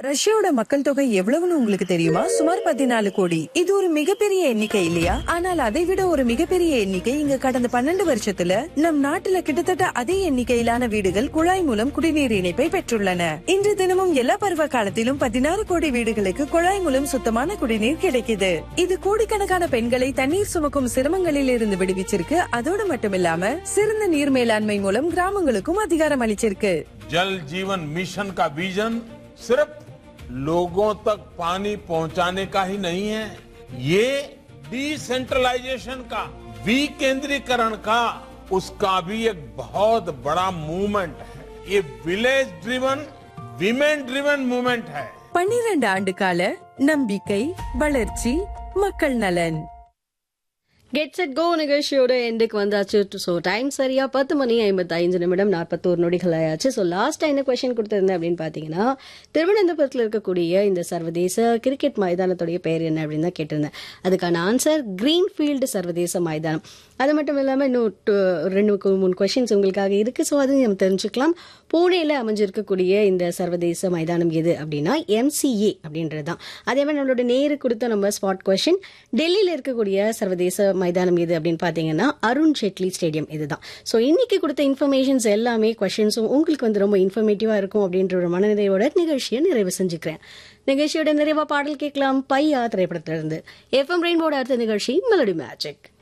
ரஷ்யாவோட மக்கள் தொகை எவ்வளவுன்னு உங்களுக்கு தெரியுமா சுமார் பதினாலு கோடி இது ஒரு மிகப்பெரிய எண்ணிக்கை இல்லையா ஆனால் அதை விட ஒரு மிகப்பெரிய எண்ணிக்கை இங்க கடந்த பன்னெண்டு வருஷத்துல நம் நாட்டுல கிட்டத்தட்ட அதே எண்ணிக்கையிலான வீடுகள் குழாய் மூலம் குடிநீர் இணைப்பை பெற்றுள்ளன இன்று தினமும் எல்லா பருவ காலத்திலும் பதினாறு கோடி வீடுகளுக்கு குழாய் மூலம் சுத்தமான குடிநீர் கிடைக்குது இது கோடிக்கணக்கான பெண்களை தண்ணீர் சுமக்கும் சிரமங்களில் இருந்து விடுவிச்சிருக்கு அதோடு மட்டுமில்லாம சிறந்த நீர் மேலாண்மை மூலம் கிராமங்களுக்கும் அதிகாரம் அளிச்சிருக்கு जल जीवन मिशन का विजन सिर्फ लोगों तक पानी पहुंचाने का ही नहीं है ये डिसेंट्रलाइजेशन का विकेंद्रीकरण का उसका भी एक बहुत बड़ा मूवमेंट है ये village driven women driven movement है பன்னிரண்டு ஆண்டு கால நம்பிக்கை வளர்ச்சி மக்கள் நலன் கெட் செட் கோ நிகழ்ச்சியோட எண்டுக்கு வந்தாச்சு ஸோ டைம் சரியா பத்து மணி ஐம்பத்தைந்து நிமிடம் நாற்பத்தோரு நொடிகள் ஆயாச்சு ஸோ லாஸ்ட்டாக என்ன கொஸ்டின் கொடுத்துருந்தேன் அப்படின்னு பார்த்தீங்கன்னா திருவனந்தபுரத்தில் இருக்கக்கூடிய இந்த சர்வதேச கிரிக்கெட் மைதானத்துடைய பெயர் என்ன அப்படின்னு தான் கேட்டிருந்தேன் அதுக்கான ஆன்சர் கிரீன்ஃபீல்டு சர்வதேச மைதானம் அது மட்டும் இல்லாமல் இன்னும் two- ரெண்டு கு- மூணு கொஷின்ஸ் உங்களுக்காக இருக்கு ஸோ அது நம்ம தெரிஞ்சுக்கலாம் பூனேல அமைஞ்சிருக்கக்கூடிய இந்த சர்வதேச மைதானம் எது அப்படின்னா எம்சிஏ அப்படின்றது தான் அதே மாதிரி நம்மளோட நேரு கொடுத்த நம்ம ஸ்பாட் கொஷின் டெல்லியில் இருக்கக்கூடிய சர்வதேச மைதானம் எது அப்படின்னு பார்த்தீங்கன்னா அருண் ஜேட்லி ஸ்டேடியம் இதுதான் ஸோ இன்னைக்கு கொடுத்த இன்ஃபர்மேஷன்ஸ் எல்லாமே கொஷின்ஸும் உங்களுக்கு வந்து ரொம்ப இன்ஃபர்மேட்டிவாக இருக்கும் அப்படின்ற ஒரு மனநிறைவோட நிகழ்ச்சியை நிறைவு செஞ்சுக்கிறேன் நிகழ்ச்சியோட நிறைவா பாடல் கேட்கலாம் பையா திரைப்படத்திலிருந்து எஃப்எம் ரெயின்போட அடுத்த நிகழ்ச்சி மெலடி மேஜிக்